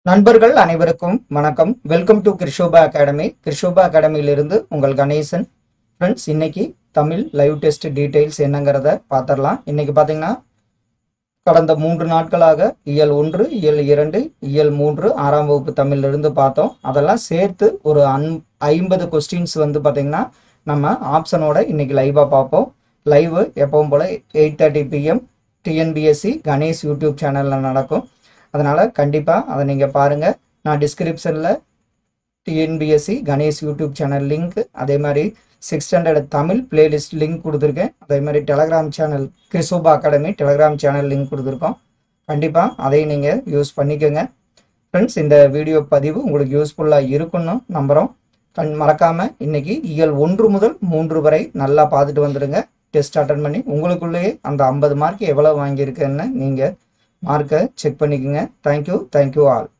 நண்பர்கள் அனைவருக்கும் வணக்கம் welcome to Krishoba academy Krishoba அகாடமியிலிருந்து உங்கள் கணேசன் ஃப்ரெண்ட்ஸ் இன்னைக்கு தமிழ் லைவ் டெஸ்ட் டீடைல்ஸ் என்னங்கிறத பார்த்துடலாம் இன்னைக்கு பார்த்தீங்கன்னா கடந்த மூன்று நாட்களாக இயல் ஒன்று இயல் இரண்டு இயல் மூன்று ஆறாம் வகுப்பு தமிழிலிருந்து பார்த்தோம் அதெல்லாம் சேர்த்து ஒரு அன் ஐம்பது கொஸ்டின்ஸ் வந்து பார்த்தீங்கன்னா நம்ம ஆப்ஷனோட இன்னைக்கு லைவாக பார்ப்போம் லைவ் எப்பவும் போல் eight thirty PM TNPSC Ganesh YouTube சேனலில் நடக்கும் அதனால் கண்டிப்பாக அதை நீங்கள் பாருங்கள் நான் டிஸ்கிரிப்ஷனில் TNPSC Ganesh YouTube channel link அதே மாதிரி six standard Tamil playlist link கொடுத்துருக்கேன் அதே மாதிரி Telegram channel Krisoba academy Telegram channel link கொடுத்துருக்கோம் கண்டிப்பாக அதையும் நீங்கள் யூஸ் பண்ணிக்கோங்க ஃப்ரெண்ட்ஸ் இந்த வீடியோ பதிவு உங்களுக்கு யூஸ்ஃபுல்லாக இருக்குன்னு நம்புகிறோம் கண் மறக்காமல் இன்னைக்கு இயல் ஒன்று முதல் மூன்று வரை நல்லா பார்த்துட்டு வந்துடுங்க டெஸ்ட் அட்டன் பண்ணி உங்களுக்குள்ளேயே அந்த ஐம்பது மார்க் எவ்வளோ வாங்கியிருக்குன்னு நீங்கள் மார்க்கை செக் பண்ணிக்கோங்க தேங்க்யூ தேங்க்யூ ஆல்